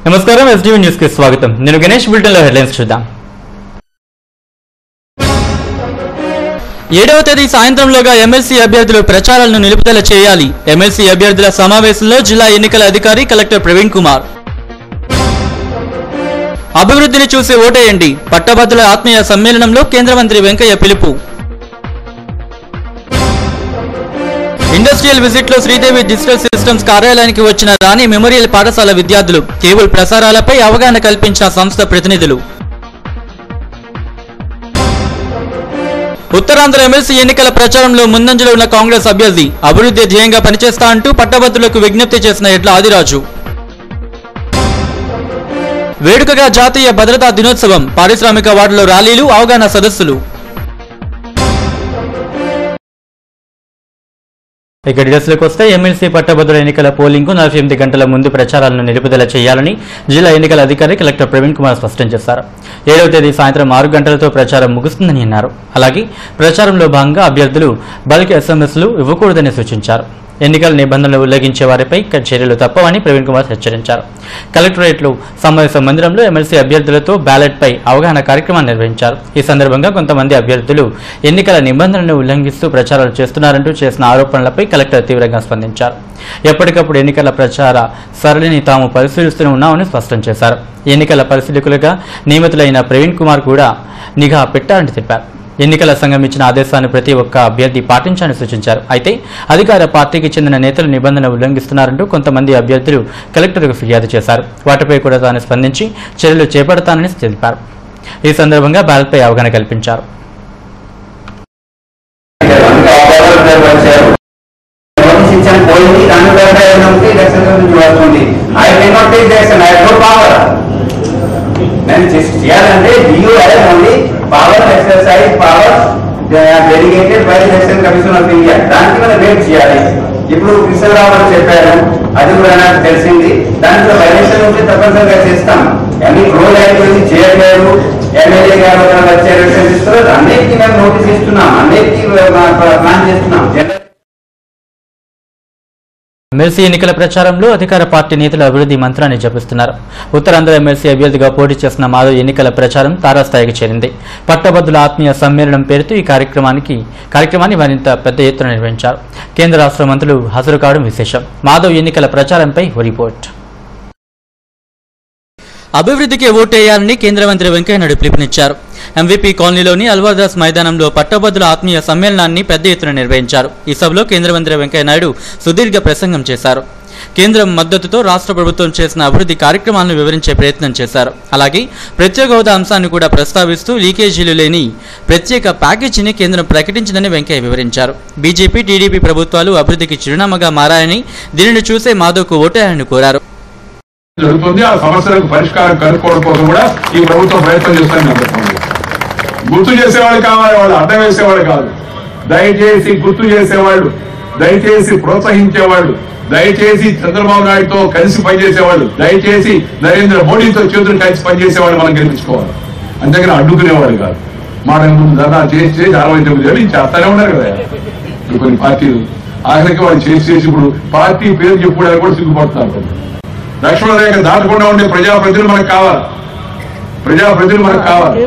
నమస్కారం STV news కి స్వాగతం నేను గణేష్ బులెటిన్ లో హెడ్లైన్స్ చూద్దాం ఏడవ తేదీ సాయంత్రంలోగా ఎమ్మెల్సీ అభ్యర్థులు ప్రచారాలను నిలుపుదల చేయాలి ఎమ్మెల్సీ అభ్యర్థుల సమావేశంలో జిల్లా ఎన్నికల అధికారి కలెక్టర్ ప్రవీణ్ కుమార్ అభివృద్ధిని చూసి ఓటేయండి పట్టభద్రుల ఆత్మీయ సమ్మేళనంలో కేంద్ర మంత్రి వెంకయ్య పిలుపు ఇండస్ట్రియల్ విజిట్ లో శ్రీదేవి డిజిటల్ సిస్టమ్స్ కార్యాలయానికి వచ్చిన రాణి మెమోరియల్ పాఠశాల విద్యార్థులు కేబుల్ ప్రసారాలపై అవగాహన కల్పించిన సంస్థ ప్రతినిధులు ఉత్తరాంధ్ర ఎమ్మెల్సీ ఎన్నికల ప్రచారంలో ముందంజలో ఉన్న కాంగ్రెస్ అభ్యర్థి అభివృద్ధి ధ్యేయంగా పనిచేస్తా అంటూ పట్టభద్రులకు విజ్ఞప్తి చేసిన ఎడ్ల ఆదిరాజు వేడుకగా జాతీయ భద్రతా దినోత్సవం పారిశ్రామిక వార్డులో ర్యాలీలు అవగాహన సదస్సులు ఇక డీటెయిల్స్లోకి వస్తే ఎమ్మెల్సీ పట్టభద్రుల ఎన్నికల పోలింగ్ నలభై ఎనిమిది గంటల ముందు ప్రచారాలను నిలుపుదల చేయాలని జిల్లా ఎన్నికల అధికారి కలెక్టర్ ప్రవీణ్ కుమార్ స్పష్టం చేశారు ఏడవ తేదీ సాయంత్రం ఆరు గంటలతో ప్రచారం ముగుస్తుందని అన్నారు అలాగే ప్రచారంలో భాగంగా అభ్యర్థులు బల్క్ ఎస్ఎంఎస్లు ఇవ్వకూడదని సూచించారు ఎన్నికల నిబంధనలు ఉల్లంఘించే వారిపై క- చర్యలు తప్పవని ప్రవీణ్ కుమార్ హెచ్చరించారు కలెక్టరేట్లో సమావేశ మందిరంలో ఎమ్మెల్సీ అభ్యర్థులతో బ్యాలెట్ పై అవగాహన కార్యక్రమాన్ని నిర్వహించారు ఈ సందర్భంగా కొంతమంది అభ్యర్థులు ఎన్నికల నిబంధనలను ఉల్లంఘిస్తూ ప్రచారాలు చేస్తున్నారంటూ చేసిన ఆరోపణలపై కలెక్టర్ తీవ్రంగా స్పందించారు ఎప్పటికప్పుడు ఎన్నికల ప్రచార సరళిని తాము పరిశీలిస్తూనే ఉన్నామని స్పష్టం చేశారు ఎన్నికల పరిశీలకులుగా నియమితులైన ప్రవీణ్ కుమార్ కూడా నిఘా పెట్టారని చెప్పారు ఎన్నికల సంఘం ఇచ్చిన ఆదేశాన్ని ప్రతి ఒక్క అభ్యర్థి పాటించాలని సూచించారు అయితే అధికార పార్టీకి చెందిన నేతలు నిబంధనలు ఉల్లంఘిస్తున్నారంటూ కొంతమంది అభ్యర్థులు కలెక్టర్కు ఫిర్యాదు చేశారు వాటిపై కూడా తాను స్పందించి చర్యలు చేపడతానని తెలిపారు ఈ సందర్భంగా బ్యాలెట్పై అవగాహన కల్పించారు ఇంకా ఆపరేటర్ గారు వచ్చారు నోటీస్ ఇచ్చాను పోయింది దాని ద్వారా ఏమైనా ఉంటే ఎలక్షన్ గురించి వస్తుంది I can not take decision I no power నేను చేసి చేయాలంటే do you have only power exercise power delegated by election commission of India దానికి మనం వెయిట్ చేయాలి ఇప్పుడు కృష్ణరావు గారు చెప్పారు అది కూడా నాకు తెలిసింది దాంట్లో వైలేషన్ ఉంటే తప్పనిసరిగా చేస్తాం అన్ని రోల్ అయిపోయింది చేయట్లేదు ఎమ్మెల్యే గారు వచ్చారు ఇస్తున్నారు అన్నిటికీ మేము నోటీస్ ఇస్తున్నాం అన్నిటికీ ప్లాన్ చేస్తున్నాం జనరల్ ఎమ్మెల్సీ ఎన్నికల ప్రచారంలో అధికార పార్టీ నేతలు అభివృద్ధి మంత్రాన్ని జపిస్తున్నారు ఉత్తరాంధ్ర ఎమ్మెల్సీ అభ్యర్థిగా పోటీ చేసిన మాధవ్ ఎన్నికల ప్రచారం తారాస్థాయికి చేరింది పట్టభద్రుల ఆత్మీయ సమ్మేళనం పేరుతో ఈ కార్యక్రమానికి కార్యక్రమాన్ని మరింత పెద్ద ఎత్తున నిర్వహించారు కేంద్ర రాష్ట్ర మంత్రులు హాజరు కావడం విశేషం మాధవ్ ఎన్నికల ప్రచారంపై ఓ రిపోర్ట్ అభివృద్ధికి ఓటేయాలని కేంద్ర మంత్రి వెంకయ్యనాయుడు పిలుపునిచ్చారు ఎంవీపీ కాలనీలోని అల్వాదాస్ మైదానంలో పట్టభద్రుల ఆత్మీయ సమ్మేళనాన్ని పెద్ద ఎత్తున నిర్వహించారు ఈ సభలో కేంద్ర మంత్రి వెంకయ్యనాయుడు సుదీర్ఘ ప్రసంగం చేశారు కేంద్రం మద్దతుతో రాష్ట్ర ప్రభుత్వం చేసిన అభివృద్ధి కార్యక్రమాలను వివరించే ప్రయత్నం చేశారు అలాగే ప్రత్యేక హోదా అంశాన్ని కూడా ప్రస్తావిస్తూ లీకేజీలు లేని ప్రత్యేక ప్యాకేజీని కేంద్రం ప్రకటించిందని వెంకయ్య వివరించారు బీజేపీ టీడీపీ ప్రభుత్వాలు అభివృద్ధికి చిరునామాగా మారాయని దీనిని చూసే మాధవ్కు ఓటేయాలని కోరారు జరుగుతుంది ఆ సమస్యలకు పరిష్కారం కనుక్కోవడం కోసం కూడా ఈ ప్రభుత్వం ప్రయత్నం చేస్తుందని చెప్తుంది గుర్తు చేసేవాళ్ళు కావాలి వాళ్ళు అడ్డం వేసేవాళ్ళు కాదు దయచేసి గుర్తు చేసేవాళ్ళు దయచేసి ప్రోత్సహించేవాళ్ళు దయచేసి చంద్రబాబు నాయుడుతో కలిసి పనిచేసేవాళ్ళు దయచేసి నరేంద్ర మోడీతో చేతులు కలిసి పనిచేసేవాళ్ళు మనం గెలిపించుకోవాలి అంతేగాని అడ్డుకునేవాళ్ళు కాదు మాట ముందు దాదా చేసి చేసి అరవై తొమ్మిది ఏళ్ళు చేస్తానే ఉన్నారు కదా ఇప్పుడు కొన్ని పార్టీలు ఆఖరికి వాళ్ళు చేసి చేసి ఇప్పుడు పార్టీ పేరు చెప్పుకోవడానికి కూడా సిగ్గుపడుతున్నారు లక్ష్మణ రేఖ దాటకుండా ఉండే ప్రజాప్రతినిధులు మనకు కావాలి ప్రజాప్రతినిధులు మనకు కావాలి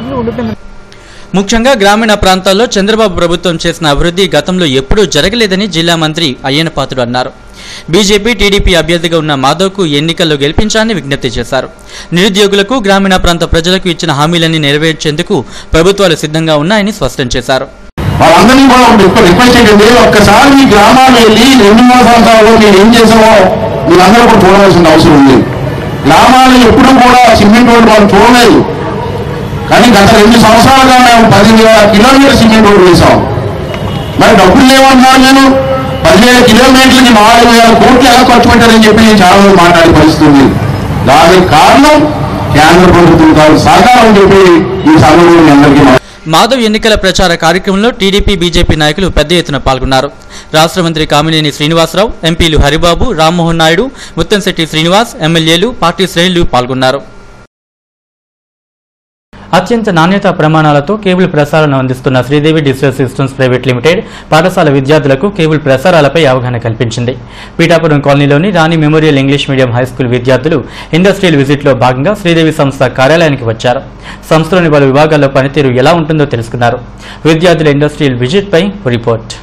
ముఖ్యంగా గ్రామీణ ప్రాంతాల్లో చంద్రబాబు ప్రభుత్వం చేసిన అభివృద్ధి గతంలో ఎప్పుడూ జరగలేదని జిల్లా మంత్రి అయ్యనపాత్రుడు అన్నారు బీజేపీ టీడీపీ అభ్యర్థిగా ఉన్న మాధవ్కు ఎన్నికల్లో గెలిపించాలని విజ్ఞప్తి చేశారు నిరుద్యోగులకు గ్రామీణ ప్రాంత ప్రజలకు ఇచ్చిన హామీలన్నీ నెరవేర్చేందుకు ప్రభుత్వాలు సిద్ధంగా ఉన్నాయని స్పష్టం చేశారు వాళ్ళందరినీ కూడా ఒక రిక్వెస్ట్ ఏంటంటే ఒక్కసారి మీ గ్రామాలు వెళ్ళి రెండు మూడు సంవత్సరాల్లో మేము ఏం చేసామో మీరందరూ కూడా చూడవలసిన అవసరం ఉంది గ్రామాలు ఎప్పుడూ కూడా సిమెంట్ రోడ్డు మనం చూడలేదు కానీ గత రెండు సంవత్సరాలుగా మేము పదివేల కిలోమీటర్ సిమెంట్ రోడ్డు వేసాం మరి డబ్బులు లేవంటున్నారు నేను పదివేల కిలోమీటర్లకి నాలుగు వేల కోట్లు ఎలా ఖర్చు పెట్టారని చెప్పి నేను చాలా మంది మాట్లాడే పరిస్థితి ఉంది దానికి కారణం కేంద్ర ప్రభుత్వం కాదు సహకారం అని చెప్పి ఈ సమయంలో మీ అందరికీ మనం మాధవ్ ఎన్నికల ప్రచార కార్యక్రమంలో టీడీపీ బీజేపీ నాయకులు పెద్ద ఎత్తున పాల్గొన్నారు రాష్ట్ర మంత్రి కామినేని శ్రీనివాసరావు ఎంపీలు హరిబాబు రామ్మోహన్ నాయుడు ముత్తంశెట్టి శ్రీనివాస్ ఎమ్మెల్యేలు పార్టీ శ్రేణులు పాల్గొన్నారు అత్యంత నాణ్యత ప్రమాణాలతో కేబుల్ ప్రసారాలను అందిస్తున్న Sridevi digital systems private limited పాఠశాల విద్యార్థులకు కేబుల్ ప్రసారాలపై అవగాహన కల్పించింది పీఠాపురం కాలనీలోని Rani memorial English medium high school విద్యార్థులు ఇండస్ట్రియల్ విజిట్లో భాగంగా శ్రీదేవి సంస్థ కార్యాలయానికి వచ్చారు సంస్థలోని పలు విభాగాల్లో పనితీరు ఎలా ఉంటుందో తెలుసుకున్నారు విద్యార్థుల ఇండస్ట్రియల్ విజిట్ పై రిపోర్ట్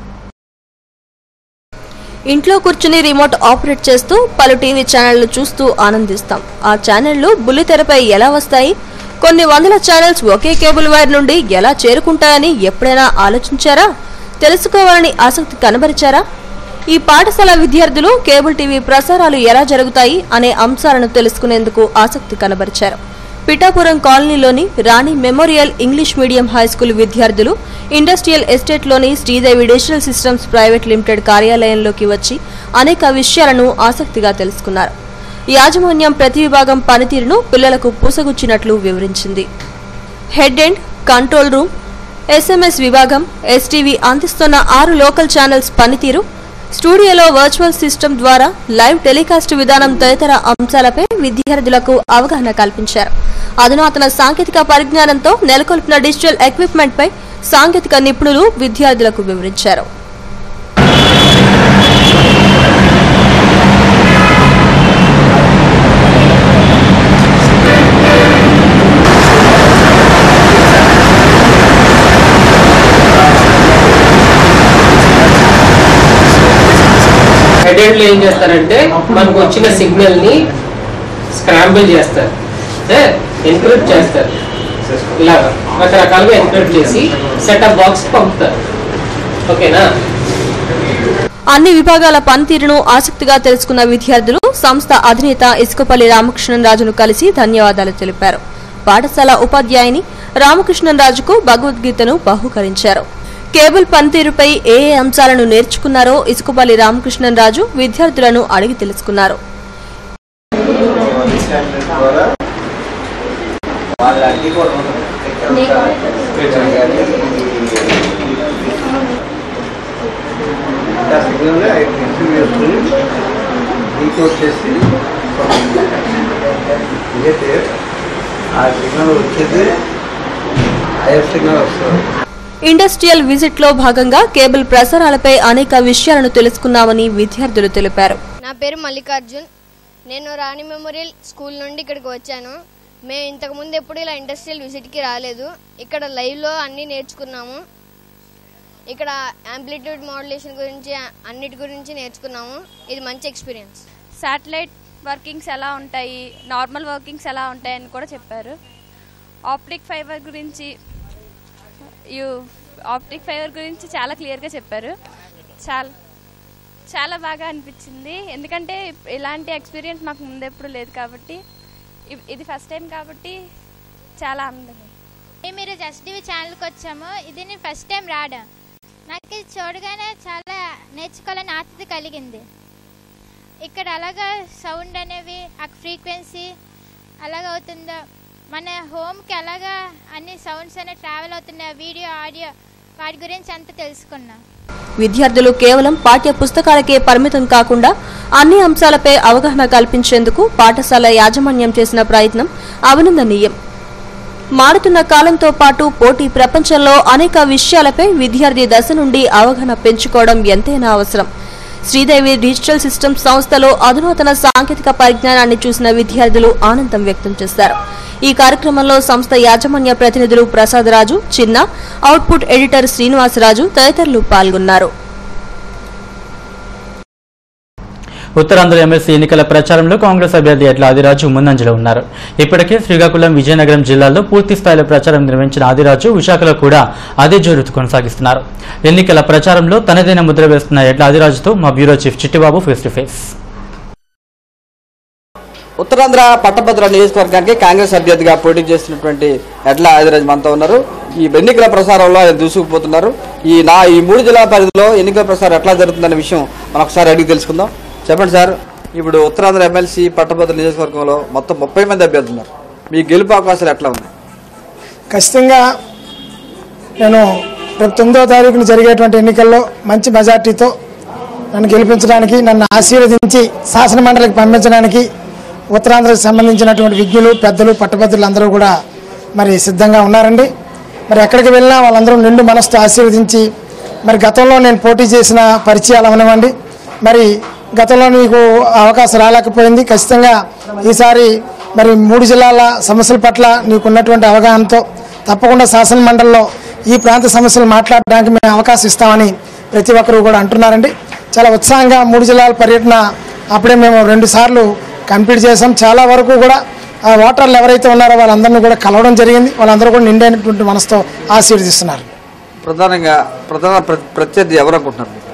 ఇంట్లో కూర్చుని రిమోట్ ఆపరేట్ చేస్తూ పలు టీవీ ఛానళ్లు చూస్తూ ఆనందిస్తాం ఆ ఛానళ్లు బుల్లితెరపై ఎలా వస్తాయి కొన్ని వందల ఛానల్స్ ఒకే కేబుల్ వైర్ నుండి ఎలా చేరుకుంటాయని ఎప్పుడైనా ఆలోచించారా తెలుసుకోవాలని ఆసక్తి కనబరిచారా ఈ పాఠశాల విద్యార్థులు కేబుల్ టీవీ ప్రసారాలు ఎలా జరుగుతాయి అనే అంశాలను తెలుసుకునేందుకు ఆసక్తి కనబరిచారు పిఠాపురం కాలనీలోని Rani memorial English medium high school విద్యార్థులు ఇండస్ట్రియల్ ఎస్టేట్లోని Sridevi digital systems private limited కార్యాలయంలోకి వచ్చి అనేక విషయాలను ఆసక్తిగా తెలుసుకున్నారు యాజమాన్యం ప్రతి విభాగం పనితీరును పిల్లలకు పూసగుచ్చినట్లు వివరించింది head end control room SMS విభాగం ఎస్టీవీ అందిస్తున్న ఆరు లోకల్ ఛానల్స్ పనితీరు స్టూడియోలో వర్చువల్ సిస్టమ్ ద్వారా లైవ్ టెలికాస్ట్ విధానం తదితర అంశాలపై విద్యార్థులకు అవగాహన కల్పించారు అధునాతన సాంకేతిక పరిజ్ఞానంతో నెలకొల్పిన డిజిటల్ ఎక్విప్మెంట్ పై సాంకేతిక నిపుణులు విద్యార్థులకు వివరించారు హెడెండ్లు ఏం చేస్తారంటే మనకు వచ్చిన సిగ్నల్ ని స్క్రాంబుల్ చేస్తారు ఎన్క్రిప్ట్ చేస్తారు ఇలాగా రకరకాలుగా ఎన్క్రిప్ట్ చేసి సెటప్ బాక్స్ పంపుతారు ఓకేనా అన్ని విభాగాల పనితీరును ఆసక్తిగా తెలుసుకున్న విద్యార్థులు సంస్థ అధినేత ఇసుకపల్లి రామకృష్ణన్ రాజును కలిసి ధన్యవాదాలు తెలిపారు పాఠశాల ఉపాధ్యాయుని రామకృష్ణన్ రాజుకు భగవద్గీతను బహూకరించారు కేబుల్ పనితీరుపై ఏ ఏ అంశాలను నేర్చుకున్నారో ఇసుకపల్లి రామకృష్ణన్ రాజు విద్యార్థులను అడిగి తెలుసుకున్నారు ఆ సిగ్నల్ రిసీవ్ చేసుకుని డీకోడ్ చేసి ఇదైతే ఆ సిగ్నల్ వచ్చేది ఐఎఫ్ సిగ్నల్ వస్తుంది ఇండస్ట్రియల్ విజిట్ లో భాగంగా కేబుల్ ప్రసారాలపై అనేక విషయాలను తెలుసుకున్నామని విద్యార్థులు తెలిపారు నా పేరు మల్లికార్జున్ నేను రాణి మెమోరియల్ స్కూల్ నుండి ఇక్కడికి వచ్చాను మేము ఇంతకుముందు ఎప్పుడు ఇలా ఇండస్ట్రియల్ విజిట్కి రాలేదు ఇక్కడ లైవ్లో అన్నీ నేర్చుకున్నాము ఇక్కడ యాంప్లిట్యూడ్ మోడ్యులేషన్ గురించి అన్నిటి గురించి నేర్చుకున్నాము ఇది మంచి ఎక్స్పీరియన్స్ శాటిలైట్ వర్కింగ్స్ ఎలా ఉంటాయి నార్మల్ వర్కింగ్స్ ఎలా ఉంటాయని కూడా చెప్పారు ఆప్టిక్ ఫైబర్ గురించి యు ఆప్టిక్ ఫైబర్ గురించి చాలా క్లియర్గా చెప్పారు చాలా చాలా బాగా అనిపించింది ఎందుకంటే ఇలాంటి ఎక్స్పీరియన్స్ మాకు ముందెప్పుడు లేదు కాబట్టి ఇ- ఇది ఫస్ట్ టైం కాబట్టి చాలా ఆనందంగా ఉంది. మీరు జస్ట్ టీవీ ఛానల్కి వచ్చాము ఇది నేను ఫస్ట్ టైం రావడం నాకు ఇది చూడగానే చాలా నేర్చుకోవాలని ఆసక్తి కలిగింది ఇక్కడ అలాగా సౌండ్ అనేవి ఆ ఫ్రీక్వెన్సీ అలాగ అవుతుందో మన హోమ్కి ఎలాగా అన్ని సౌండ్స్ అనేవి ట్రావెల్ అవుతున్నాయి వీడియో ఆడియో వాటి గురించి అంతా తెలుసుకున్నాం విద్యార్థులు కేవలం పాఠ్య పుస్తకాలకే పరిమితం కాకుండా అన్ని అంశాలపై అవగాహన కల్పించేందుకు పాఠశాల యాజమాన్యం చేసిన ప్రయత్నం అభినందనీయం మారుతున్న కాలంతో పాటు పోటీ ప్రపంచంలో అనేక విషయాలపై విద్యార్థి దశ నుండి అవగాహన పెంచుకోవడం ఎంతైనా అవసరం శ్రీదేవి డిజిటల్ సిస్టమ్స్ సంస్థలో అధునాతన సాంకేతిక పరిజ్ఞానాన్ని చూసిన విద్యార్థులు ఆనందం వ్యక్తం చేశారు ఈ కార్యక్రమంలో సంస్థ యాజమాన్య ప్రతినిధులు ప్రసాద్ రాజు చిన్న అవుట్పుట్ ఎడిటర్ శ్రీనివాసరాజు తదితరులు పాల్గొన్నారు ఉత్తరాంధ్ర ఎమ్మెల్సీ ఎన్నికల ప్రచారంలో కాంగ్రెస్ అభ్యర్థి ఎట్ల ఆదిరాజు ముందంజలో ఉన్నారు ఇప్పటికే శ్రీకాకుళం విజయనగరం జిల్లాల్లో పూర్తి స్థాయిలో ప్రచారం నిర్వహించిన ఆదిరాజు విశాఖలో కూడా అదే జోరుతు కొనసాగిస్తున్నారు ఎన్నికల ప్రచారంలో తనదైన ముద్ర వేస్తున్న ఎట్ల ఆదిరాజుతో మా bureau chief Chittibabu face to face Uttarandhra పట్టభద్ర నియోజకవర్గానికి కాంగ్రెస్ అభ్యర్థిగా పోటీ చేస్తున్నటువంటి ఎడ్ల ఆదిరాజ్ మనతో ఉన్నారు ఈ ఎన్నికల ప్రసారంలో ఆయన దూసుకుపోతున్నారు ఈ నా ఈ మూడు జిల్లా పరిధిలో ఎన్నికల ప్రసారం ఎట్లా జరుగుతుందనే విషయం మనం ఒకసారి అడిగి తెలుసుకుందాం చెప్పండి సార్ ఇప్పుడు ఉత్తరాంధ్ర ఎమ్మెల్సీ పట్టభద్ర నియోజకవర్గంలో మొత్తం ముప్పై మంది అభ్యర్థులు ఉన్నారు మీ గెలుపు అవకాశాలు ఎట్లా ఉన్నాయి ఖచ్చితంగా నేను రేపు తొమ్మిదో తారీఖున జరిగేటువంటి ఎన్నికల్లో మంచి మెజార్టీతో నన్ను గెలిపించడానికి నన్ను ఆశీర్వదించి శాసన మండలికి పంపించడానికి ఉత్తరాంధ్రకు సంబంధించినటువంటి విజ్ఞులు పెద్దలు పట్టభద్రులు అందరూ కూడా మరి సిద్ధంగా ఉన్నారండి మరి ఎక్కడికి వెళ్ళినా వాళ్ళందరూ నిండు మనసుతో ఆశీర్వదించి మరి గతంలో నేను పోటీ చేసిన పరిచయాలు అవనివ్వండి మరి గతంలో నీకు అవకాశం రాలేకపోయింది ఖచ్చితంగా ఈసారి మరి మూడు జిల్లాల సమస్యల పట్ల నీకున్నటువంటి అవగాహనతో తప్పకుండా శాసన మండలిలో ఈ ప్రాంత సమస్యలు మాట్లాడడానికి మేము అవకాశం ఇస్తామని ప్రతి ఒక్కరు కూడా అంటున్నారండి చాలా ఉత్సాహంగా మూడు జిల్లాల పర్యటన అప్పుడే మేము రెండు సార్లు కంప్లీట్ చేసాం చాలా వరకు కూడా ఆ ఓటర్లు ఎవరైతే ఉన్నారో వాళ్ళందరినీ కూడా కలవడం జరిగింది వాళ్ళందరూ కూడా నిండైనటువంటి మనసుతో ఆశీర్వదిస్తున్నారు ప్రధానంగా ప్రధాన ప్ర- ప్రత్యర్థి ఎవరు అనుకుంటున్నారు మీరు?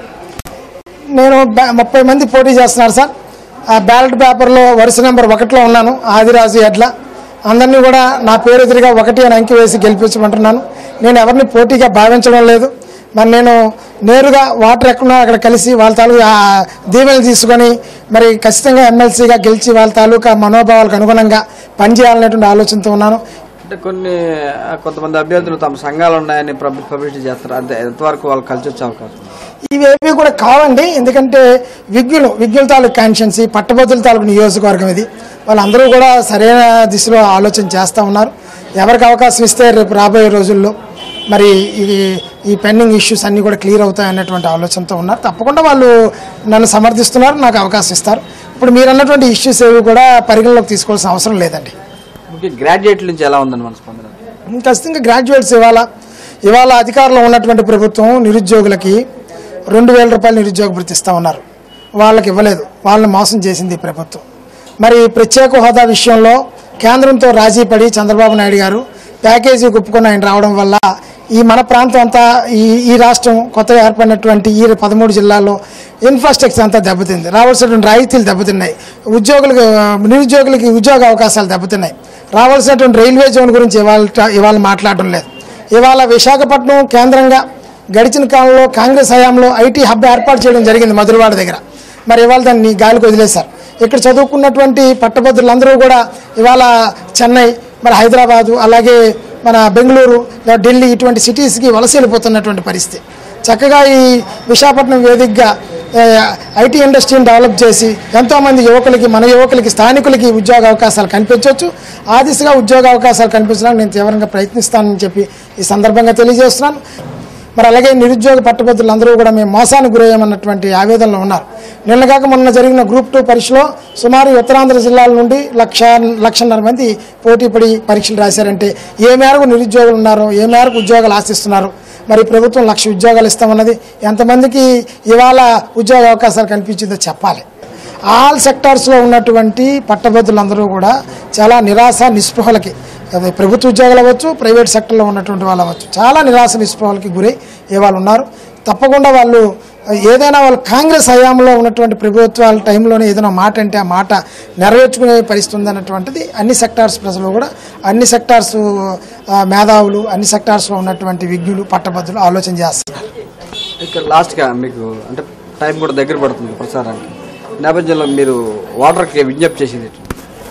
నేను బ్యా- ముప్పై మంది పోటీ చేస్తున్నారు సార్ ఆ బ్యాలెట్ పేపర్లో వరుస నెంబర్ ఒకటిలో ఉన్నాను ఆదిరాజు ఎడ్ల అందరినీ కూడా నా పేరు ఎదురుగా ఒకటి అని అంకి వేసి గెలిపించమంటున్నాను నేను ఎవరిని పోటీగా భావించడం లేదు మరి నేను నేరుగా వాటర్ ఎక్కడున్నా అక్కడ కలిసి వాళ్ళ తాలూకా ఆ దీవెనలు తీసుకొని మరి ఖచ్చితంగా ఎమ్మెల్సీగా గెలిచి వాళ్ళ తాలూకా మనోభావాలకు అనుగుణంగా పనిచేయాలనేటువంటి ఆలోచనతో ఉన్నాను అంటే కొన్ని ఆ, కొంతమంది అభ్యర్థులు తమ సంఘాలు ఉన్నాయని పబ్లిక్ పబ్లిసిటీ చేస్తారు అంతే ఎంతవరకు వాళ్ళు కలిసి వచ్చే అవకాశం ఉంది? ఇవేవి కూడా కావండి ఎందుకంటే విజ్ఞులు విజ్ఞుల తాలూకు కాన్షియన్సీ పట్టభద్రుల తాలూకు నియోజకవర్గం ఇది వాళ్ళందరూ కూడా సరైన దిశలో ఆలోచన చేస్తూ ఉన్నారు ఎవరికి అవకాశం ఇస్తే రేపు రాబోయే రోజుల్లో మరి ఈ ఈ పెండింగ్ ఇష్యూస్ అన్నీ కూడా క్లియర్ అవుతాయి అన్నటువంటి ఆలోచనతో ఉన్నారు తప్పకుండా వాళ్ళు నన్ను సమర్థిస్తున్నారు నాకు అవకాశం ఇస్తారు ఇప్పుడు మీరు అన్నటువంటి ఇష్యూస్ ఏవి కూడా పరిగణలోకి తీసుకోవాల్సిన అవసరం లేదండి ముఖ్యంగా గ్రాడ్యుయేట్ల నుంచి ఎలా ఉందని మన స్పందన ఖచ్చితంగా గ్రాడ్యుయేట్స్ ఇవాళ ఇవాళ అధికారంలో ఉన్నటువంటి ప్రభుత్వం నిరుద్యోగులకి రెండు వేల రూపాయలు నిరుద్యోగ భృతి ఇస్తా ఉన్నారు వాళ్ళకి ఇవ్వలేదు వాళ్ళని మోసం చేసింది ఈ ప్రభుత్వం మరి ప్రత్యేక హోదా విషయంలో కేంద్రంతో రాజీ పడి చంద్రబాబు నాయుడు గారు ప్యాకేజీ ఒప్పుకొని ఆయన రావడం వల్ల ఈ మన ప్రాంతం అంతా ఈ ఈ రాష్ట్రం కొత్తగా ఏర్పడినటువంటి ఈ పదమూడు జిల్లాల్లో ఇన్ఫ్రాస్ట్రక్చర్ అంతా దెబ్బతింది రావాల్సినటువంటి రాయితీలు దెబ్బతిన్నాయి ఉద్యోగులకు నిరుద్యోగులకి ఉద్యోగ అవకాశాలు దెబ్బతిన్నాయి రావాల్సినటువంటి రైల్వే జోన్ గురించి ఇవాళ ఇవాళ మాట్లాడడం లేదు ఇవాళ విశాఖపట్నం కేంద్రంగా గడిచిన కాలంలో కాంగ్రెస్ హయాంలో ఐటీ హబ్ ఏర్పాటు చేయడం జరిగింది మధురవాడ దగ్గర మరి ఇవాళ దాన్ని గాలికి వదిలేశారు ఇక్కడ చదువుకున్నటువంటి పట్టభద్రులందరూ కూడా ఇవాళ చెన్నై మరి హైదరాబాదు అలాగే మన బెంగళూరు లేదా ఢిల్లీ ఇటువంటి సిటీస్కి వలస వెళ్ళిపోతున్నటువంటి పరిస్థితి చక్కగా ఈ విశాఖపట్నం వేదికగా ఏ, ఐటీ ఇండస్ట్రీని డెవలప్ చేసి ఎంతోమంది యువకులకి మన యువకులకి స్థానికులకి ఉద్యోగ అవకాశాలు కనిపించవచ్చు ఆ దిశగా ఉద్యోగ అవకాశాలు కనిపించడానికి నేను తీవ్రంగా ప్రయత్నిస్తానని చెప్పి ఈ సందర్భంగా తెలియజేస్తున్నాను మరి అలాగే నిరుద్యోగ పట్టభద్రులు అందరూ కూడా మేము మోసానికి గురయ్యామన్నటువంటి ఆవేదనలో ఉన్నారు నిన్నగాక మొన్న జరిగిన గ్రూప్ టూ పరీక్షలో సుమారు ఉత్తరాంధ్ర జిల్లాల నుండి లక్ష లక్షన్నర మంది పోటీ పడి పరీక్షలు రాశారంటే ఏ మేరకు నిరుద్యోగులు ఉన్నారో ఏ మేరకు ఉద్యోగాలు ఆశిస్తున్నారు మరి ప్రభుత్వం లక్ష ఉద్యోగాలు ఇస్తామన్నది ఎంతమందికి ఇవాళ ఉద్యోగ అవకాశాలు కనిపించిందో చెప్పాలి ఆల్ సెక్టార్స్లో ఉన్నటువంటి పట్టభద్రులందరూ కూడా చాలా నిరాశ నిస్పృహలకి అది ప్రభుత్వ ఉద్యోగాలు అవ్వచ్చు ప్రైవేట్ సెక్టర్లో ఉన్నటువంటి వాళ్ళు అవ్వచ్చు చాలా నిరాశ నిస్పృహలకి గురై ఇవాళ ఉన్నారు తప్పకుండా వాళ్ళు ఏదైనా వాళ్ళు కాంగ్రెస్ హయాంలో ఉన్నటువంటి ప్రభుత్వాల టైంలోనే ఏదైనా మాట అంటే ఆ మాట నెరవేర్చుకునే పరిస్థితి ఉందన్నటువంటిది అన్ని సెక్టార్స్ ప్రజలు కూడా అన్ని సెక్టార్స్ ఆ, మేధావులు అన్ని సెక్టార్స్లో ఉన్నటువంటి విజ్ఞులు పట్టభద్రులు ఆలోచన చేస్తున్నారు ఇక్కడ లాస్ట్గా మీకు అంటే టైం కూడా దగ్గర పడుతుంది ప్రసారానికి ఈ నేపథ్యంలో మీరు వాటర్కి విజ్ఞప్తి చేసింది ఏంటి?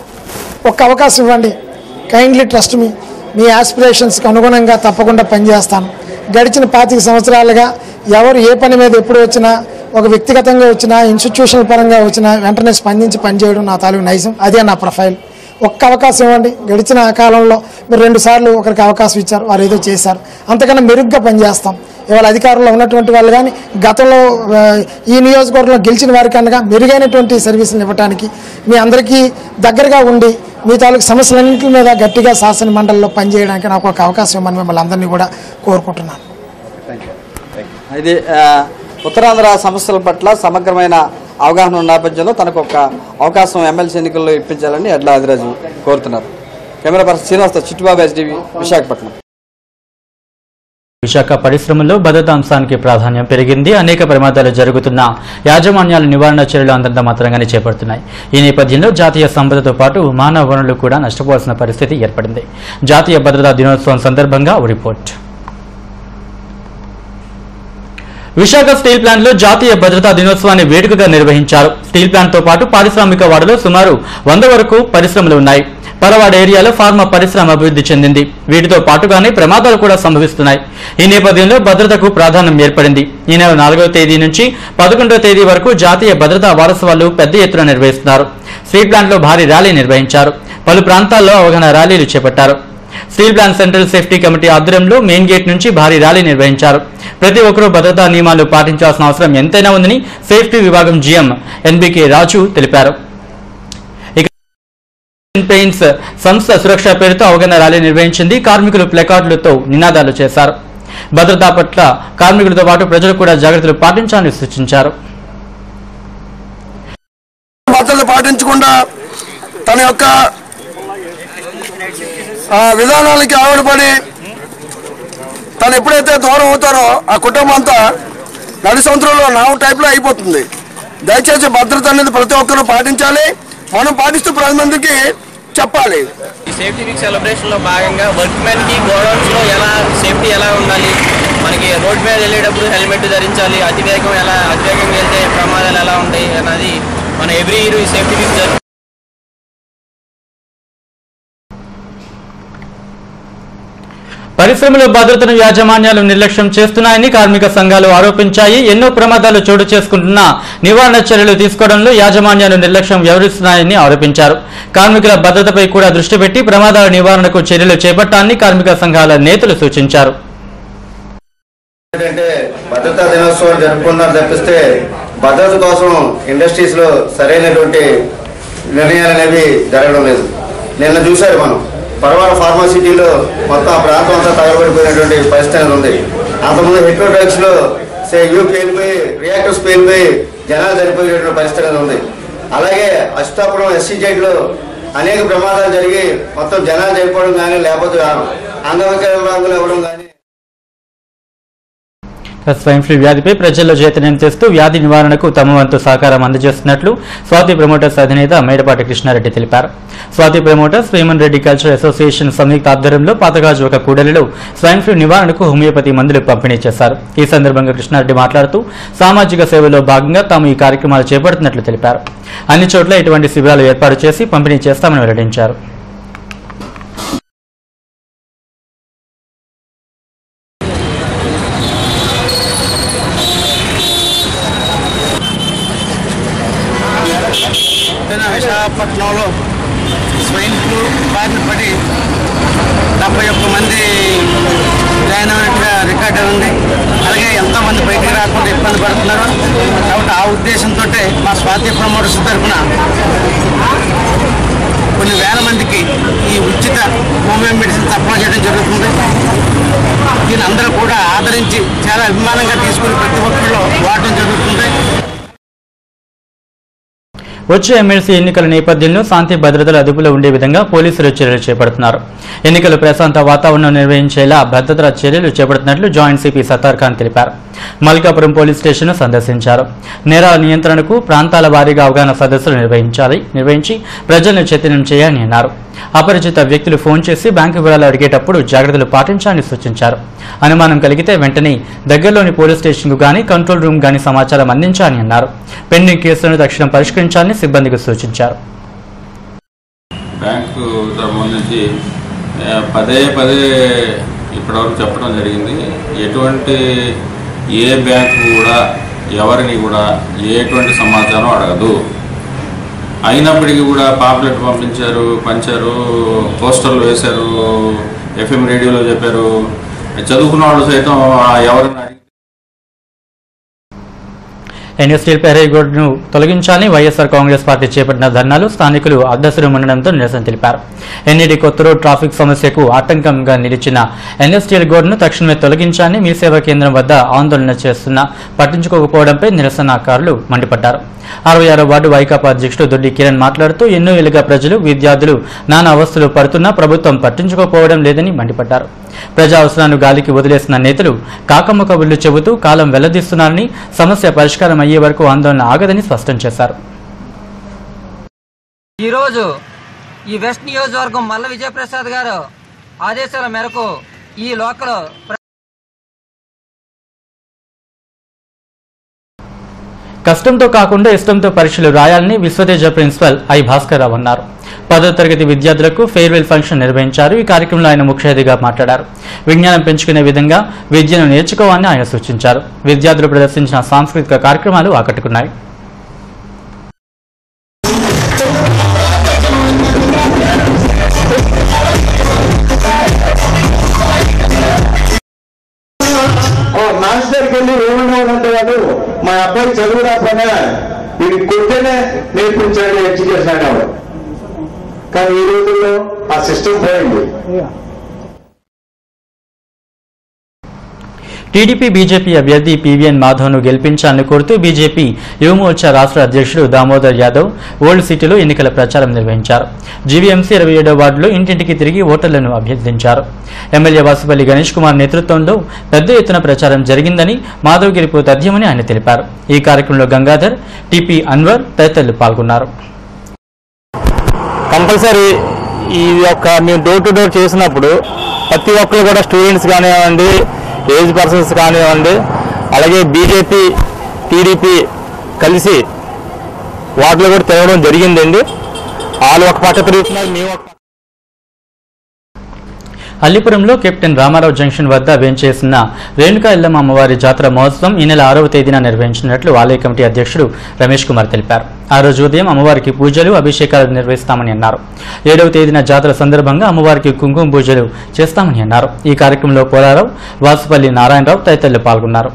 ఒక్క అవకాశం ఇవ్వండి కైండ్లీ ట్రస్ట్ మీ మీ ఆస్పిరేషన్స్కి అనుగుణంగా తప్పకుండా పనిచేస్తాను గడిచిన పాతిక సంవత్సరాలుగా ఎవరు ఏ పని మీద ఎప్పుడు వచ్చినా ఒక వ్యక్తిగతంగా వచ్చినా ఇన్స్టిట్యూషనల్ పరంగా వచ్చినా వెంటనే స్పందించి పనిచేయడం నా తాలూకు నైజం అదే నా ప్రొఫైల్ ఒక్క అవకాశం ఇవ్వండి గడిచిన కాలంలో మీరు రెండు సార్లు ఒకరికి అవకాశం ఇచ్చారు వారు ఏదో చేశారు అంతకన్నా మెరుగ్గా పనిచేస్తాం ఇవాళ అధికారంలో ఉన్నటువంటి వాళ్ళు కానీ గతంలో ఆ, ఈ నియోజకవర్గంలో గెలిచిన వారికి అనగా మెరుగైనటువంటి సర్వీసులు ఇవ్వడానికి మీ అందరికీ దగ్గరగా ఉండి మీ తాలూకు సమస్యలన్నింటి మీద గట్టిగా శాసన మండలిలో పనిచేయడానికి నాకు ఒక అవకాశం ఇవ్వమని మిమ్మల్ని అందరినీ కూడా కోరుకుంటున్నాను ఇది ఆ, ఉత్తరాంధ్ర సమస్యల పట్ల సమగ్రమైన అవగాహన ఉన్న నేపథ్యంలో తనకు ఒక అవకాశం ఎమ్మెల్సీ ఎన్నికల్లో ఇప్పించాలని ఎడ్ల ఆదిరాజు కోరుతున్నారు camera person Srinivasa Chittubabu SDV Visakhapatnam Visakha పరిశ్రమల్లో భద్రతా అంశానికి ప్రాధాన్యం పెరిగింది అనేక ప్రమాదాలు జరుగుతున్న యాజమాన్యాల నివారణ చర్యలు అంతంత మాత్రంగానే చేపడుతున్నాయి ఈ నేపథ్యంలో జాతీయ సంపదతో పాటు మానవ వనరులు కూడా నష్టపోవాల్సిన పరిస్థితి ఏర్పడింది జాతీయ భద్రతా దినోత్సవం సందర్భంగా ఓ రిపోర్ట్ విశాఖ స్టీల్ ప్లాంట్ లో జాతీయ భద్రతా దినోత్సవాన్ని వేడుకగా నిర్వహించారు స్టీల్ ప్లాంట్ తో పాటు పారిశ్రామిక వాడలో సుమారు వంద వరకు పరిశ్రమలు ఉన్నాయి పరవాడ ఏరియాలో ఫార్మా పరిశ్రమ అభివృద్ధి చెందింది వీటితో పాటుగానే ప్రమాదాలు కూడా సంభవిస్తున్నాయి ఈ నేపథ్యంలో భద్రతకు ప్రాధాన్యం ఏర్పడింది ఈ నెల నాలుగవ తేదీ నుంచి పదకొండవ తేదీ వరకు జాతీయ భద్రతా వారోత్సవాలు పెద్ద ఎత్తున నిర్వహిస్తున్నారు స్టీల్ ప్లాంట్ లో భారీ ర్యాలీ నిర్వహించారు పలు ప్రాంతాల్లో అవగాహన ర్యాలీలు చేపట్టారు steel plant central safety committee ఆధ్వర్యంలో మెయిన్ గేట్ నుంచి భారీ ర్యాలీ నిర్వహించారు ప్రతి ఒక్కరూ భద్రతా నియమాలు పాటించాల్సిన అవసరం ఎంతైనా ఉందని సేఫ్టీ విభాగం జీఎం ఎన్బికే రాజు తెలిపారు ఇక పెయింట్స్ సంస్థ సురక్ష పేరుతో అవగాహన ర్యాలీ నిర్వహించింది కార్మికులు ప్లకార్డులతో నినాదాలు చేశారు భద్రతా పట్ల కార్మికులతో పాటు ప్రజలు కూడా జాగ్రత్తలు పాటించాలని సూచించారు భద్రత పాటించకుండా తన యొక్క ఆ, విధానాలకి ఆవిడపడి తను ఎప్పుడైతే దూరం అవుతారో ఆ కుటుంబం అంతా నడి సంవత్సరంలో నావు టైప్లో అయిపోతుంది దయచేసి భద్రత అనేది ప్రతి ఒక్కరూ పాటించాలి మనం పాటిస్తూ ప్రతి మందికి చెప్పాలి ఈ సేఫ్టీ వీక్ సెలబ్రేషన్ లో భాగంగా వర్క్ మెన్ కి గోడౌన్స్ లో ఎలా సేఫ్టీ ఎలా ఉండాలి మనకి రోడ్ మీద వెళ్ళేటప్పుడు హెల్మెట్ ధరించాలి అతివేగం ఎలా అతివేగంగా వెళ్తే ప్రమాదాలు ఎలా ఉంటాయి అన్నది మన ఎవ్రీ ఇయర్ ఈ సేఫ్టీ వీక్ జరుగు పరిశ్రమల భద్రతను యాజమాన్యాలు నిర్లక్ష్యం చేస్తున్నాయని కార్మిక సంఘాలు ఆరోపించాయి ఎన్నో ప్రమాదాలు చోటు చేసుకుంటున్నా నివారణ చర్యలు తీసుకోవడంలో యాజమాన్యాలు నిర్లక్ష్యం వ్యవహరిస్తున్నాయని ఆరోపించారు కార్మికుల భద్రతపై కూడా దృష్టి పెట్టి ప్రమాదాల నివారణకు చర్యలు చేపట్టాలని కార్మిక సంఘాల నేతలు సూచించారు ఏంటంటే భద్రతా దినోత్సవం జరుపుకున్నారు తప్పిస్తే భద్రత కోసం ఇండస్ట్రీస్ లో సరైనటువంటి నిర్ణయాలు అనేవి జరగడం లేదు నిన్న చూశారు మనం పరవాడ ఫార్మాసిటీలో మొత్తం ఆ ప్రాంతం అంతా తగలబడిపోయినటువంటి పరిస్థితి అనేది ఉంది అంతకుముందు హెట్రోడ్రగ్స్ లో యూ పేలిపోయి రియాక్టర్స్ పేలిపోయి జనాలు చనిపోయినటువంటి పరిస్థితి అనేది ఉంది అలాగే అష్టాపురం ఎస్సీ లో అనేక ప్రమాదాలు జరిగి మొత్తం జనాలు చనిపోవడం కానీ లేకపోతే అంగవికలాంగులు ఇవ్వడం కానీ స్వైన్ ఫ్లూ వ్యాధిపై ప్రజల్లో చైతన్యం తెస్తూ వ్యాధి నివారణకు తమ వంతు సహకారం అందజేస్తున్నట్లు స్వాతి ప్రమోటర్స్ అధినేత మేడపాటి కృష్ణారెడ్డి తెలిపారు Swathi promoters Veman Reddy culture association సంయుక్త ఆధ్వర్యంలో పాతగాజు ఒక కూడలిలో స్వైన్ ఫ్లూ నివారణకు హోమియోపతి మందులు పంపిణీ చేశారు ఈ సందర్భంగా కృష్ణారెడ్డి మాట్లాడుతూ సామాజిక సేవలో భాగంగా తాము ఈ కార్యక్రమాలు చేపడుతున్నట్లు తెలిపారు అన్ని చోట్ల ఇటువంటి శిబిరాలు ఏర్పాటు చేసి పంపిణీ చేస్తామని వెల్లడించారు నిన్న విశాఖపట్నంలో స్వైన్ ఫ్లూ బారిన పడి డెబ్బై ఒక్క మంది జాయిన్ అయినట్టుగా రికార్డు ఉంది అలాగే ఎంతోమంది బయటికి రాకుండా ఇబ్బంది పడుతున్నారు కాబట్టి ఆ ఉద్దేశంతో మా స్వాతి ప్రమోటర్స్ తరఫున కొన్ని వేల మందికి ఈ ఉచిత హోమియో మెడిసిన్ సప్లై చేయడం జరుగుతుంది దీని అందరూ కూడా ఆదరించి చాలా అభిమానంగా తీసుకుని ప్రతి ఒక్కరిలో వాడడం జరుగుతుంది వచ్చే ఎమ్మెల్సీ ఎన్నికల నేపథ్యంలో శాంతి భద్రతలు అదుపులో ఉండే విధంగా పోలీసులు చర్యలు చేపడుతున్నారు ఎన్నికలు ప్రశాంత వాతావరణం నిర్వహించేలా భద్రతా చర్యలు చేపడుతున్నట్లు జాయింట్ సిపి సత్తార్ ఖాన్ తెలిపారు మల్కాపురం పోలీస్ స్టేషన్ సందర్శించారు నేరాల నియంత్రణకు ప్రాంతాల వారీగా అవగాహన సదస్సులు నిర్వహించాలి నిర్వహించి ప్రజలను చైతన్యం చేయాలని అన్నారు అపరిచిత వ్యక్తులు ఫోన్ చేసి బ్యాంకు వివరాలు అడిగేటప్పుడు జాగ్రత్తలు పాటించాలని సూచించారు అనుమానం కలిగితే వెంటనే దగ్గరలోని పోలీస్ స్టేషన్కు గానీ కంట్రోల్ రూమ్ గానీ సమాచారం అందించాలని అన్నారు పెండింగ్ కేసులను తక్షణం పరిష్కరించాలని సిబ్బందికి సూచించారు బ్యాంకు తరఫు నుంచి ఆ, పదే పదే ఇప్పటివరకు చెప్పడం జరిగింది ఎటువంటి ఏ బ్యాంకు కూడా ఎవరిని కూడా ఎటువంటి సమాచారం అడగదు అయినప్పటికీ కూడా పాంప్లెట్ పంపించారు పంచారు పోస్టర్లు వేశారు ఎఫ్ఎం రేడియోలో చెప్పారు చదువుకున్న వాళ్ళు సైతం ఆ ఎవరిని అడిగి ఎన్ఎస్టీ పెరేగోడ్ను తొలగించాలని వైఎస్ఆర్ కాంగ్రెస్ పార్టీ చేపట్టిన ధర్నాలు స్థానికులు అడ్డసురు ఉండడంతో నిరసన తెలిపారు ఎన్ఈడి కొత్త రోడ్ ట్రాఫిక్ సమస్యకు ఆటంకంగా నిలిచిన ఎన్ఎస్టీఎల్ గోడ్ను తక్షణమే తొలగించాలని మీ సేవా కేంద్రం వద్ద ఆందోళన చేస్తున్నా పట్టించుకోకపోవడంపై నిరసనకారులు మండిపడ్డారు అరవై ఆరో వార్డు వైకాపా అధ్యక్షుడు దొడ్డి కిరణ్ మాట్లాడుతూ ఎన్నో ఏళ్లుగా ప్రజలు విద్యార్థులు నానా అవస్థలు పడుతున్నా ప్రభుత్వం పట్టించుకోకపోవడం లేదని మండిపడ్డారు ప్రజా అవసరాలను గాలికి వదిలేసిన నేతలు కాకమ్మ కబుర్లు చెబుతూ కాలం వెల్లదీస్తున్నారని సమస్య పరిష్కారం అయ్యే వరకు ఆందోళన ఆగదని స్పష్టం చేశారు ఈరోజు ఈ వెస్ట్ నియోజకవర్గం మల్ల విజయప్రసాద్ గారు ఆదేశాల మేరకు ఈ లోకల్ కష్టంతో కాకుండా ఇష్టంతో పరీక్షలు రాయాలని విశ్వతేజ ప్రిన్సిపల్ ఐ భాస్కర్ రావు అన్నారు పదో తరగతి విద్యార్థులకు ఫేర్వెల్ ఫంక్షన్ నిర్వహించారు ఈ కార్యక్రమంలో ఆయన ముఖ్య అతిథిగా మాట్లాడారు విజ్ఞానం పెంచుకునే విధంగా విద్యను నేర్చుకోవాలని ఆయన సూచించారు విద్యార్థులు ప్రదర్శించిన సాంస్కృతిక కార్యక్రమాలు ఆకట్టుకున్నాయి మాస్టర్కి వెళ్ళి ఏమన్నాడంటే వాడు మా అబ్బాయి చదువు రాకపోయినా వీడికి కొట్టేనే నేర్పించాడు ఎడ్యుకేషన్ అనేవాడు కానీ ఈ రోజుల్లో ఆ సిస్టమ్ పోయింది టీడీపీ బీజేపీ అభ్యర్థి పీవీఎన్ మాధవ్ను గెలిపించాలని కోరుతూ బీజేపీ యువమోర్చా రాష్ట్ర అధ్యక్షుడు దామోదర్ యాదవ్ ఓల్డ్ సిటీలో ఎన్నికల ప్రచారం నిర్వహించారు జీవీఎంసీ ఇరవై ఏడో వార్డులో ఇంటింటికి తిరిగి ఓటర్లను అభ్యర్థించారు ఎమ్మెల్యే వాసుపల్లి గణేష్ కుమార్ నేతృత్వంలో పెద్ద ఎత్తున ప్రచారం జరిగిందని మాధవ్ గెలుపు తథ్యమని ఆయన తెలిపారు ఈ కార్యక్రమంలో గంగాధర్ టిపి అన్వర్ తదితరులు పాల్గొన్నారు కంపల్సరీ ఈ యొక్క మేము డోర్ టు డోర్ చేసినప్పుడు ప్రతి ఒక్కరు కూడా స్టూడెంట్స్ కానివ్వండి ఏజ్ పర్సన్స్ కానివ్వండి అలాగే బీజేపీ టీడీపీ కలిసి వాటిలో కూడా తిరగడం జరిగిందండి వాళ్ళు ఒక పక్క తిరుగుతున్నారు మేము ఒక అల్లిపురంలో కెప్టెన్ రామారావు జంక్షన్ వద్ద వేంచేసిన రేణుకా ఇల్లమ్మ అమ్మవారి జాతర మహోత్సవం ఈ నెల ఆరవ తేదీన నిర్వహించినట్లు ఆలయ కమిటీ అధ్యక్షుడు రమేష్ కుమార్ తెలిపారు ఆ రోజు ఉదయం అమ్మవారికి పూజలు అభిషేకాలు నిర్వహిస్తామని అన్నారు ఏడవ తేదీన జాతర సందర్భంగా అమ్మవారికి కుంకుమ పూజలు చేస్తామని అన్నారు ఈ కార్యక్రమంలో పోలారావు వాసుపల్లి నారాయణరావు తదితరులు పాల్గొన్నారు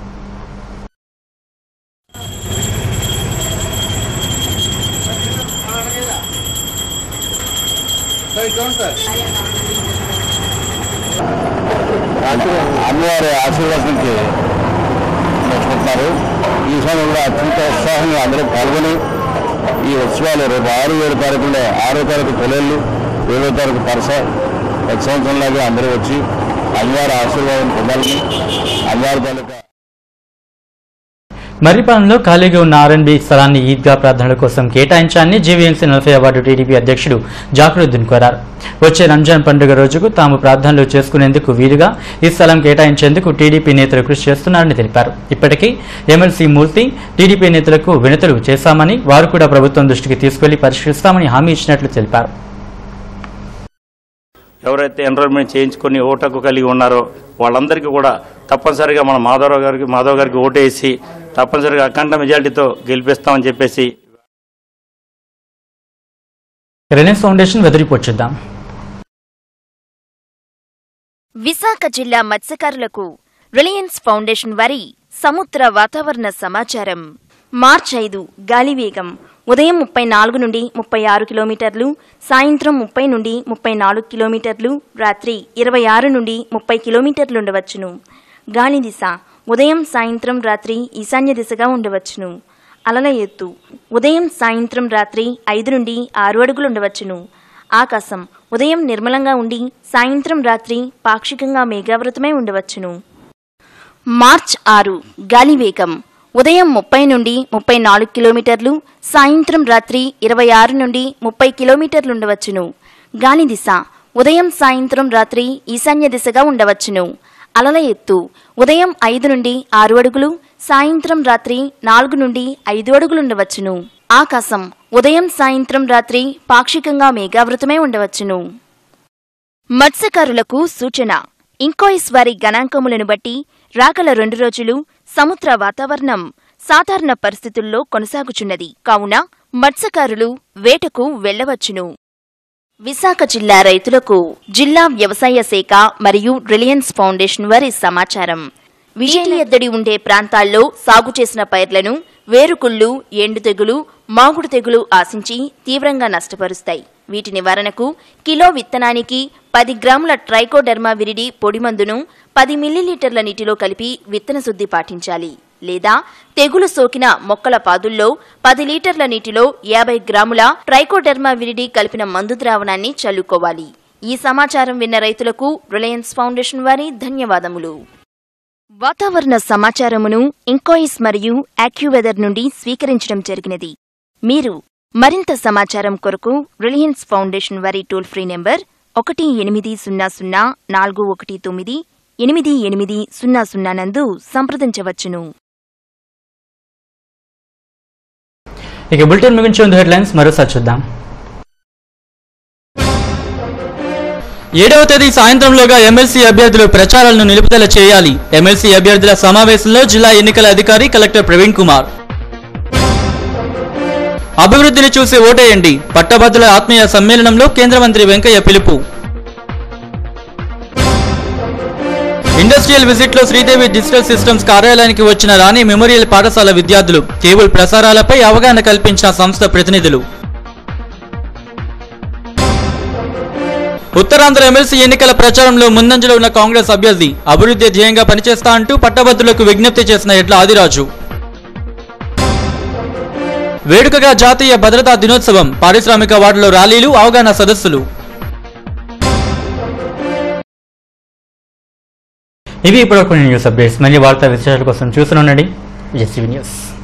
అమ్మవారి ఆశీర్వాదానికి మెచ్చుకుంటున్నారు ఈ సమయంలో కూడా అత్యంత ఉత్సాహంగా అందరూ పాల్గొని ఈ ఉత్సవాలు రేపు ఆరు ఏడు తారీఖులో ఆరో తారీఖు తొలేళ్ళు ఏడో తారీఖు పరస ప్రతి సంవత్సరంలాగే అందరూ వచ్చి అమ్మవారి ఆశీర్వాదం పొందాలని అమ్మవారి తాలూకా మర్రిపాలెంలో ఖాళీగా ఉన్న ఆర్ఎన్బి స్థలాన్ని ఈద్గా ప్రార్థనల కోసం కేటాయించాలని జీవీఎంసీ నలభై అవార్డు టీడీపీ అధ్యక్షుడు జాకరుద్దీన్ కోరారు వచ్చే రంజాన్ పండుగ రోజుకు తాము ప్రార్థనలు చేసుకునేందుకు వీలుగా ఈ స్థలం కేటాయించేందుకు టీడీపీ నేతలు కృషి చేస్తున్నారని తెలిపారు ఇప్పటికీ ఎమ్మెల్సీ మూర్తి టీడీపీ నేతలకు వినతులు చేశామని వారు కూడా ప్రభుత్వం దృష్టికి తీసుకెళ్లి పరిష్కరిస్తామని హామీ ఇచ్చినట్లు తెలిపారు ఎవరైతే ఎన్రోల్మెంట్ చేయించుకొని ఓటకు కలిగి ఉన్నారో వాళ్ళందరికీ కూడా తప్పనిసరిగా మన మాధవరావు గారికి మాధవ్ గారికి ఓటేసి తప్పనిసరిగా అఖండ మెజార్టీతో గెలిపిస్తామని చెప్పేసి రిలయన్స్ ఫౌండేషన్ వెదర్ రిపోర్ట్ చూద్దాం విశాఖ జిల్లా మత్స్యకారులకు రిలయన్స్ ఫౌండేషన్ వారి సముద్ర వాతావరణ సమాచారం మార్చ్ ఐదు గాలివేగం ఉదయం ముప్పై నాలుగు నుండి ముప్పై ఆరు కిలోమీటర్లు సాయంత్రం ముప్పై నుండి ముప్పై నాలుగు కిలోమీటర్లు రాత్రి ఇరవై ఆరు నుండి ముప్పై కిలోమీటర్లు ఉండవచ్చును గాలి దిశ ఉదయం సాయంత్రం రాత్రి ఈశాన్య దిశగా ఉండవచ్చును అలల ఎత్తు ఉదయం సాయంత్రం రాత్రి ఐదు నుండి ఆరు అడుగులు ఉండవచ్చును ఆకాశం ఉదయం నిర్మలంగా ఉండి సాయంత్రం రాత్రి పాక్షికంగా మేఘావృతమై ఉండవచ్చును మార్చ్ ఆరు గాలివేగం ఉదయం ముప్పై నుండి ముప్పై నాలుగు కిలోమీటర్లు సాయంత్రం రాత్రి ఇరవై ఆరు నుండి ముప్పై కిలోమీటర్లు ఉండవచ్చును గాలి దిశ ఉదయం సాయంత్రం రాత్రి ఈశాన్య దిశగా ఉండవచ్చును అలల ఎత్తు ఉదయం ఐదు నుండి ఆరు అడుగులు సాయంత్రం రాత్రి నాలుగు నుండి ఐదు అడుగులు ఉండవచ్చును ఆకాశం ఉదయం సాయంత్రం రాత్రి పాక్షికంగా మేఘావృతమై ఉండవచ్చును మత్స్యకారులకు సూచన ఇంకోయిస్ వారి గణాంకములను బట్టి రాగల రెండు రోజులు సముద్ర వాతావరణం సాధారణ పరిస్థితుల్లో కొనసాగుచున్నది కావున మత్స్యకారులు వేటకు వెళ్లవచ్చును విశాఖ జిల్లా రైతులకు జిల్లా వ్యవసాయ శాఖ మరియు రిలయన్స్ ఫౌండేషన్ వారి సమాచారం విజయలి ఎద్దడి ఉండే ప్రాంతాల్లో సాగు చేసిన పైర్లను వేరుకుళ్ళు ఎండు తెగులు మాగుడు తెగులు ఆశించి తీవ్రంగా నష్టపరుస్తాయి వీటి నివారణకు కిలో విత్తనానికి పది గ్రాముల ట్రైకోడెర్మా విరిడి పొడి మందును పది మిల్లీలీటర్ల నీటిలో కలిపి విత్తన శుద్ధి పాటించాలి లేదా తెగులు సోకిన మొక్కల పాదుల్లో పది లీటర్ల నీటిలో యాభై గ్రాముల ట్రైకోడెర్మా విరిడి కలిపిన మందు ద్రావణాన్ని చల్లుకోవాలి ఈ సమాచారం విన్న రైతులకు రిలయన్స్ ఫౌండేషన్ వారి ధన్యవాదములు వాతావరణ సమాచారమును ఇంకోయిస్ మరియు యాక్యువెదర్ నుండి స్వీకరించడం జరిగినది మీరు మరింత సమాచారం కొరకు రిలయన్స్ ఫౌండేషన్ వారి టోల్ ఫ్రీ నెంబర్ ఒకటి ఎనిమిది సున్నా సున్నా నాలుగు ఒకటి తొమ్మిది ఎనిమిది ఎనిమిది సున్నా సున్నా నందు సంప్రదించవచ్చును ఇక బులెటిన్ ముగించే ముందు హెడ్లైన్స్ మరోసారి చూద్దాం ఏడవ తేదీ సాయంత్రంలోగా ఎమ్మెల్సీ అభ్యర్థులు ప్రచారాలను నిలుపుదల చేయాలి ఎమ్మెల్సీ అభ్యర్థుల సమావేశంలో జిల్లా ఎన్నికల అధికారి కలెక్టర్ ప్రవీణ్ కుమార్ అభివృద్ధిని చూసి ఓటేయండి పట్టభద్రుల ఆత్మీయ సమ్మేళనంలో కేంద్ర మంత్రి వెంకయ్య పిలుపు ఇండస్ట్రియల్ విజిట్ లో శ్రీదేవి డిజిటల్ సిస్టమ్స్ కార్యాలయానికి వచ్చిన రాణి మెమోరియల్ పాఠశాల విద్యార్థులు కేబుల్ ప్రసారాలపై అవగాహన కల్పించిన సంస్థ ప్రతినిధులు ఉత్తరాంధ్ర ఎమ్మెల్సీ ఎన్నికల ప్రచారంలో ముందంజలో ఉన్న కాంగ్రెస్ అభ్యర్థి అభివృద్ధి ధ్యేయంగా పనిచేస్తా అంటూ పట్టభద్రులకు విజ్ఞప్తి చేసిన ఎడ్ల ఆదిరాజు వేడుకగా జాతీయ భద్రతా దినోత్సవం పారిశ్రామిక వార్డులో ర్యాలీలు అవగాహన సదస్సులు ఇవి ఇప్పుడు కొన్ని న్యూస్ అప్డేట్స్ మళ్ళీ వార్తా విశేషాల కోసం చూస్తూనే ఉండండి ఎస్సీవీ న్యూస్